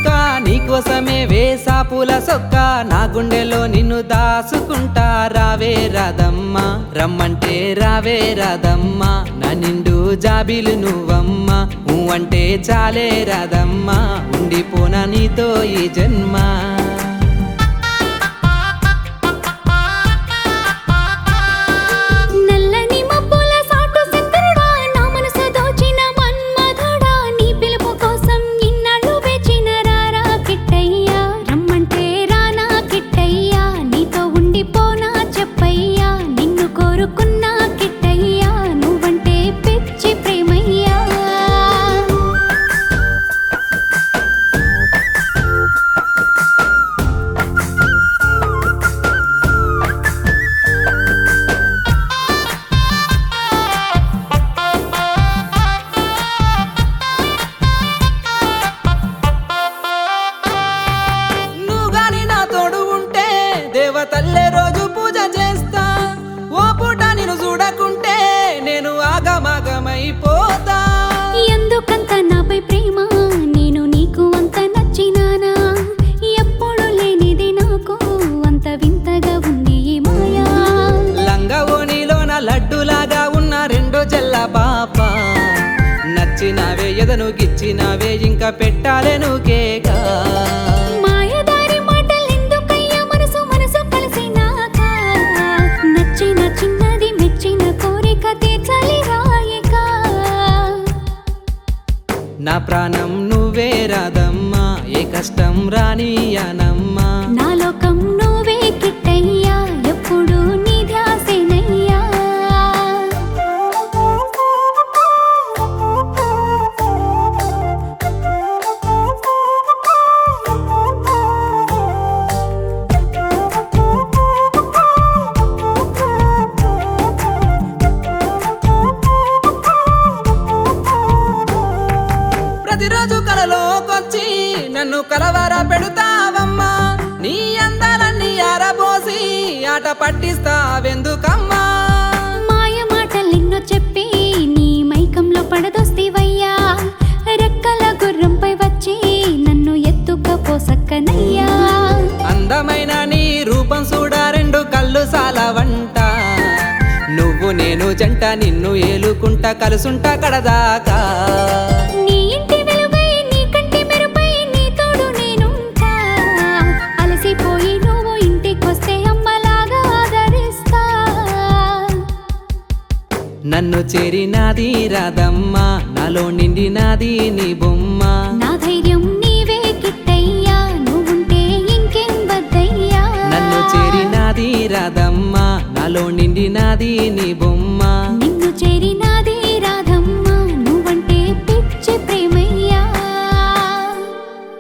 చుక్క నీకోసమే వేసా పూల సొక్క నా గుండెలో నిన్ను దాసుకుంటా రావే రాదమ్మా రమ్మంటే రావే రాదమ్మా నా నిండు జాబిలు నువ్వమ్మా ఊ అంటే చాలే రాదమ్మా ఉండిపోనా నీతో ఈ జన్మ నల్లని మబ్బుల సాటు శంకరుడా నా మనసు దోచిన మన్మధుడా నీ పిలుపు కోసం ఇన్నాళ్ళు వేచిన రారా కిట్టయ్యా రమ్మంటే రానా కిట్టయ్యా నీతో ఉండిపోనా చెప్పయ్యా నిన్ను కోరుకున్నా కిట్టయ్యా నువ్వంటే పిచ్చి ప్రేమయ్యా నువ్వు గాని నా తోడు ఉంటే దేవతల్లే రోజు పూజ చేస్తా ఓ పూట నిన్ను చూడకుంటే నేను ఆగమాగమైపోతా ఎందుకంత నాపై ప్రేమ నేను నీకు అంత నచ్చినానా ఎప్పుడు లేనిది నాకు అంత వింతగా ఉంది ఈ మాయా లంగా ఓణిలోన లడ్డులాగా ఉన్న రెండో జల్ల పాప నచ్చినవే ఎదను గిచ్చినవే ఇంకా పెట్టాలెను కేకా మాయదారి మాటలెందుకయ్యా మనసు మనసు కలిసినాక నచ్చిన చిన్నది మెచ్చిన కోరిక తీర్చాలి రాయిక నా ప్రాణం నువ్వే రాదమ్మా ఏ కష్టం రానియనమ్మా నా లోకం నువ్వే కిట్టయ్యా ఎప్పుడు నీ ధ్యాసేనయ్యా ప్రతిరోజు కలలోకొచ్చి నన్ను కలవర పెడతావమ్మా నీ అందాలన్నీ ఆరబోసి ఆట పట్టిస్తావెందుకమ్మా మాయ మాటలెన్నో చెప్పి నీ మైకంలో పడదొస్తివయ్యా రెక్కల గుర్రంపై వచ్చి నన్ను ఎత్తుకపోసక్కనయ్యా అందమైన నీ రూపం చూడ రెండు కళ్ళు సాలవంట నువ్వు నేను జంట నిన్ను ఏలుకుంటా కలుసుంటా కడదాకా నీ ఇంటి వెలుగై నీ కంటి మెరుపై నీ తోడు నేనుంటా అలసిపోయి నువ్వు ఇంటికొస్తే అమ్మలాగా ఆదరిస్తా నన్ను చేరినాది రాదమ్మా నాలో నిండినాది నీ బొమ్మ నా ధైర్యం నీవే కిట్టయ్యా నువ్వుంటే ఇంకేం వద్దయ్యా నన్ను చేరినాది రాదమ్మా నాలో నిండినాది నీ బొమ్మ